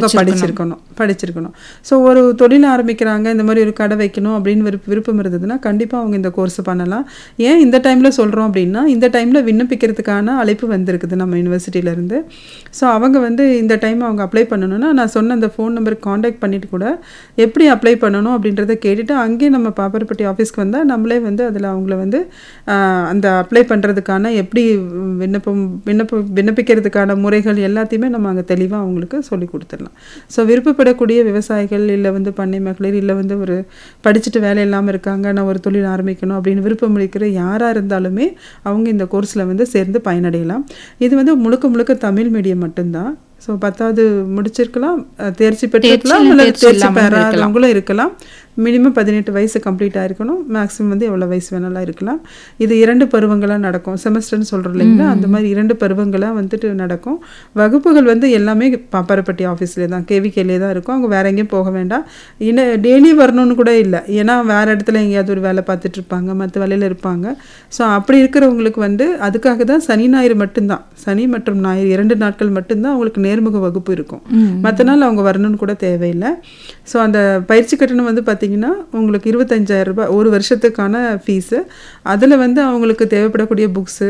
அவங்க படிச்சிருக்கணும் படிச்சிருக்கணும் ஸோ ஒரு தொழில் ஆரம்பிக்கிறாங்க இந்த மாதிரி ஒரு கடை வைக்கணும் அப்படின்னு விருப்ப விருப்பம் இருந்ததுன்னா கண்டிப்பாக அவங்க இந்த கோர்ஸ் பண்ணலாம் ஏன் இந்த டைமில் சொல்கிறோம் அப்படின்னா இந்த டைமில் விண்ணப்பிக்கிறதுக்கான அழைப்பு வந்திருக்குது நம்ம யூனிவர்சிட்டியிலேருந்து ஸோ அவங்க வந்து இந்த டைம் அவங்க அப்ளை பண்ணணும்னா நான் சொன்ன அந்த ஃபோன் நம்பருக்கு காண்டாக்ட் பண்ணிட்டு கூட எப்படி அப்ளை பண்ணணும் அப்படின்றத கேட்டுட்டு அங்கேயே நம்ம பாப்பரப்பட்டி ஆஃபீஸ்க்கு வந்தால் நம்மளே வந்து அதில் அவங்கள வந்து ஆஹ், அந்த அப்ளை பண்ணுறதுக்கான எப்படி விண்ணப்பம் விண்ணப்ப விண்ணப்பிக்கிறதுக்கான முறைகள் எல்லாத்தையுமே நம்ம அங்கே தெளிவாக அவங்களுக்கு சொல்லி கொடுத்துடலாம் ஸோ விருப்பப்படக்கூடிய விவசாயிகள் இல்லை வந்து பண்ணை மகளிர் இல்லை வந்து ஒரு படிச்சுட்டு வேலை இல்லாமல் இருக்காங்க நான் ஒரு தொழில் ஆரம்பிக்கணும் அப்படின்னு விருப்பம் இருக்கிற யாராக இருந்தாலுமே அவங்க இந்த கோர்ஸில் வந்து சேர்ந்து பயனடையலாம் இது வந்து முழுக்க முழுக்க தமிழ் மீடியம் மட்டும்தான் ஸோ பத்தாவது முடிச்சிருக்கலாம் அஹ், தேர்ச்சி பெற்றிருக்கலாம் தேர்ச்சி இல்லை தேர்ச்சி தேர்ச்சி இல்லாமலும் பெறாதவங்களும் இருக்கலாம் மினிமம் பதினெட்டு வயசு கம்ப்ளீட் ஆயிருக்கணும் மேக்ஸிமம் வந்து எவ்வளோ வயசு வேணாலும் இருக்கலாம் இது இரண்டு பருவங்களாக நடக்கும் செமஸ்டர்னு சொல்கிறோம் இல்லைங்களா அந்த மாதிரி இரண்டு பருவங்களாக வந்துட்டு நடக்கும் வகுப்புகள் வந்து எல்லாமே பாப்பாரப்பட்டி ஆஃபீஸ்லேயே தான் கேவிகேலே தான் இருக்கும் அவங்க வேற எங்கேயும் போக வேண்டாம் இன்னும் டெய்லி வரணும்னு கூட இல்லை ஏன்னா வேற இடத்துல எங்கேயாவது ஒரு வேலை பார்த்துட்டு இருப்பாங்க மற்ற வேலையில் இருப்பாங்க ஸோ அப்படி இருக்கிறவங்களுக்கு வந்து அதுக்காக தான் சனி ஞாயிறு மட்டும்தான் சனி மற்றும் ஞாயிறு இரண்டு நாட்கள் மட்டும்தான் அவங்களுக்கு நேர்முக வகுப்பு இருக்கும் மற்ற நாள் அவங்க வரணும்னு கூட தேவையில்லை ஸோ அந்த பயிற்சி கட்டணம் வந்து பார்த்தீங்கன்னா உங்களுக்கு இருபத்தஞ்சாயிரம் ரூபாய் ஒரு வருஷத்துக்கான ஃபீஸு அதில் வந்து அவங்களுக்கு தேவைப்படக்கூடிய புக்ஸு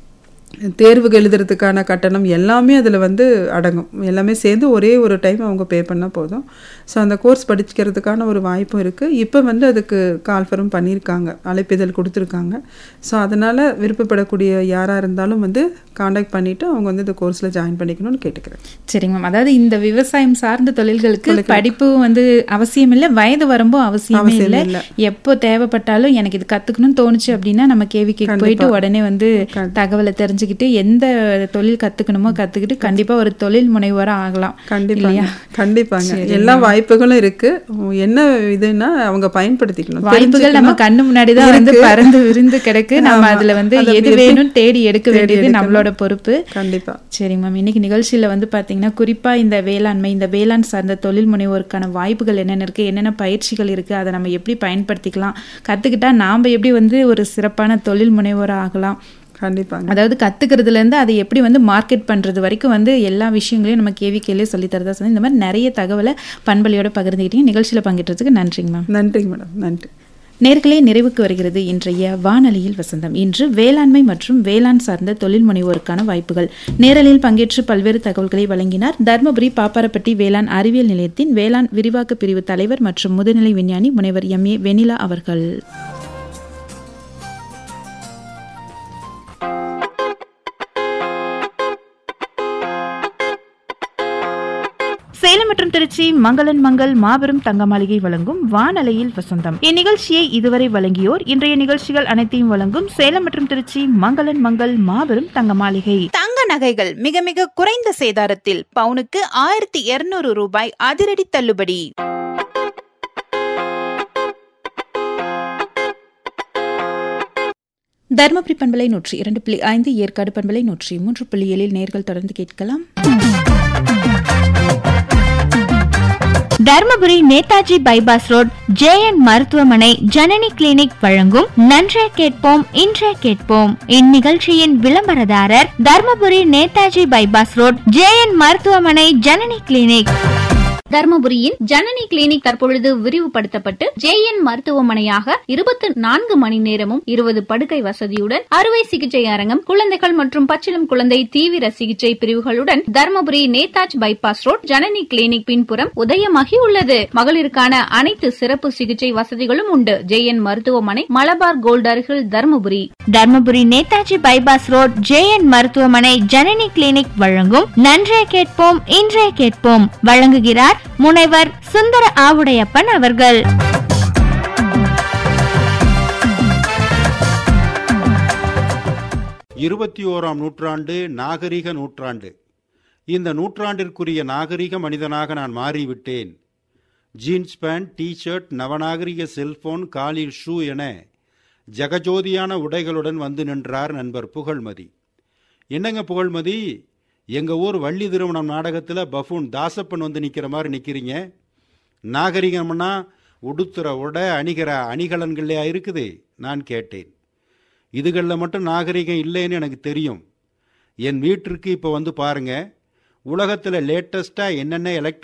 தேர்வுக்கு எழுதுறதுக்கான கட்டணம் எல்லாமே அதில் வந்து அடங்கும் எல்லாமே சேர்ந்து ஒரே ஒரு டைம் அவங்க பே பண்ணால் போதும் ஸோ அந்த கோர்ஸ் படிக்கிறதுக்கான ஒரு வாய்ப்பும் இருக்குது இப்போ வந்து அதுக்கு கால்ஃபரும் பண்ணியிருக்காங்க அழைப்பிதழ் கொடுத்துருக்காங்க ஸோ அதனால் விருப்பப்படக்கூடிய யாராக இருந்தாலும் வந்து காண்டாக்ட் பண்ணிவிட்டு அவங்க வந்து இந்த கோர்ஸில் ஜாயின் பண்ணிக்கணும்னு கேட்டுக்கிறேன் சரிங்க மேம் அதாவது இந்த விவசாயம் சார்ந்த தொழில்களுக்கு படிப்பு வந்து அவசியம் இல்லை வயது வரம்பும் அவசியமே இல்லை எப்போ தேவைப்பட்டாலும் எனக்கு இது கத்துக்கணும்னு தோணுச்சு அப்படின்னா நம்ம கேவிக்கு போயிட்டு உடனே வந்து தகவலை தெரிஞ்சுக்கிட்டு எந்த தொழில் கத்துக்கணுமோ கத்துக்கிட்டு கண்டிப்பா ஒரு தொழில் முனைவோரா ஆகலாம் கண்டிப்பாங்க கண்டிப்பாங்க எல்லா வாய்ப்புகளும் இருக்கு என்ன இதுன்னா அவங்க பயன்படுத்திக்கணும் வாய்ப்புகள் நம்ம கண்ணு முன்னாடி தான் வந்து பறந்து விரிந்து கிடக்கு நம்ம அதுல வந்து எது வேணும் தேடி எடுக்க வேண்டியது நம்மளோட பொறுப்பு கண்டிப்பா சரிங்க மேம் இன்னைக்கு நிகழ்ச்சியில வந்து பாத்தீங்கன்னா குறிப்பா இந்த வேளாண்மை இந்த வேளாண் சார்ந்த தொழில் முனைவோருக்கான வாய்ப்புகள் என்னென்ன இருக்கு என்னென்ன பயிற்சிகள் இருக்கு அதை நம்ம எப்படி பயன்படுத்திக்கலாம் கத்துக்கிட்டா நாம எப்படி வந்து ஒரு சிறப்பான தொழில் முனைவோரா ஆகலாம் கண்டிப்பாங்க அதாவது கத்துக்கிறதுல இருந்து அதை எப்படி வந்து மார்க்கெட் பண்றது வரைக்கும் வந்து எல்லா விஷயங்களையும் நம்ம கேவி கேள்வி சொல்லி தரதா சொல்லி இந்த மாதிரி நிறைய தகவலை பண்பலியோட பகிர்ந்துக்கிட்டீங்க நிகழ்ச்சியில பங்கேற்றதுக்கு நன்றிங்க மேம் நன்றிங்க மேடம் நன்றி நேர்களே நிறைவுக்கு வருகிறது இன்றைய வானொலியில் வசந்தம் இன்று வேளாண்மை மற்றும் வேளாண் சார்ந்த தொழில் முனைவோருக்கான வாய்ப்புகள் நேரலில் பங்கேற்று பல்வேறு தகவல்களை வழங்கினார் தர்மபுரி பாப்பாரப்பட்டி வேளாண் அறிவியல் நிலையத்தின் வேளாண் விரிவாக்க பிரிவு தலைவர் மற்றும் முதுநிலை விஞ்ஞானி முனைவர் எம் ஏ வெனிலா அவர்கள் சேலம் மற்றும் திருச்சி மங்களன் மங்கள் மாபெரும் தங்க மாளிகை வழங்கும் வானலையில் வசந்தம் இந்நிகழ்ச்சியை இதுவரை வழங்கியோர் இன்றைய நிகழ்ச்சிகள் அனைத்தையும் வழங்கும் சேலம் மற்றும் திருச்சி மங்களன் மங்கள் மாபெரும் தங்க மாளிகை தங்க நகைகள் மிக மிக குறைந்த சேதாரத்தில் பவுனுக்கு ஆயிரத்தி இருநூறு ரூபாய் அதிரடி தள்ளுபடி தர்மபுரி பண்பலை நூற்றி இரண்டு புள்ளி ஐந்து ஏற்காடு பண்பலை நூற்றி மூன்று புள்ளி ஏழில் நேர்கள் தொடர்ந்து கேட்கலாம் Dharmapuri Netaji bypass road JN மருத்துவமனை ஜனனி கிளினிக் வழங்கும் நன்றே கேட்போம் இன்றே கேட்போம் இந்நிகழ்ச்சியின் விளம்பரதாரர் Dharmapuri Netaji bypass road JN மருத்துவமனை ஜனனி கிளினிக் தர்மபுரியின் ஜனனி கிளினிக் தற்பொழுது விரிவுபடுத்தப்பட்டு ஜேஎன் மருத்துவமனையாக இருபத்தி நான்கு மணி நேரமும் இருபது படுக்கை வசதியுடன் அறுவை சிகிச்சை அரங்கம் குழந்தைகள் மற்றும் பச்சிளம் குழந்தை தீவிர சிகிச்சை பிரிவுகளுடன் Dharmapuri Netaji bypass road Janani clinic பின்புறம் உதயமாகி உள்ளது மகளிருக்கான அனைத்து சிறப்பு சிகிச்சை வசதிகளும் உண்டு ஜேஎன் மருத்துவமனை மலபார் கோல்ட் அருகில் Dharmapuri Dharmapuri Netaji bypass road JN மருத்துவமனை ஜனனி கிளினிக் வழங்கும் நன்றே கேட்போம் இன்றே கேட்போம் வழங்குகிறார் முனைவர் சுந்தர ஆவுடையப்பன் அவர்கள் இருபத்தி ஓராம் நூற்றாண்டு நாகரிக நூற்றாண்டு இந்த நூற்றாண்டிற்குரிய நாகரிக மனிதனாக நான் மாறிவிட்டேன் ஜீன்ஸ் பேண்ட் டி ஷர்ட் நவநாகரிக செல்போன் காலில் ஷூ என ஜெகஜோதியான உடைகளுடன் வந்து நின்றார் நண்பர் புகழ்மதி என்னங்க புகழ்மதி எங்க ஊர் வள்ளி திருமணம் நாடகத்தில் பஃபூன் தாசப்பன் வந்து நிற்கிற மாதிரி நிற்கிறீங்க நாகரிகம்னா உடுத்துற உடை அணிகிற அணிகலன்கள்லையா இருக்குது நான் கேட்டேன் இதுகளில் மட்டும் நாகரிகம் இல்லைன்னு எனக்கு தெரியும் என் வீட்டிற்கு இப்போ வந்து பாருங்க உலகத்தில் லேட்டஸ்ட்டாக என்னென்ன எலக்ட்ரானிக்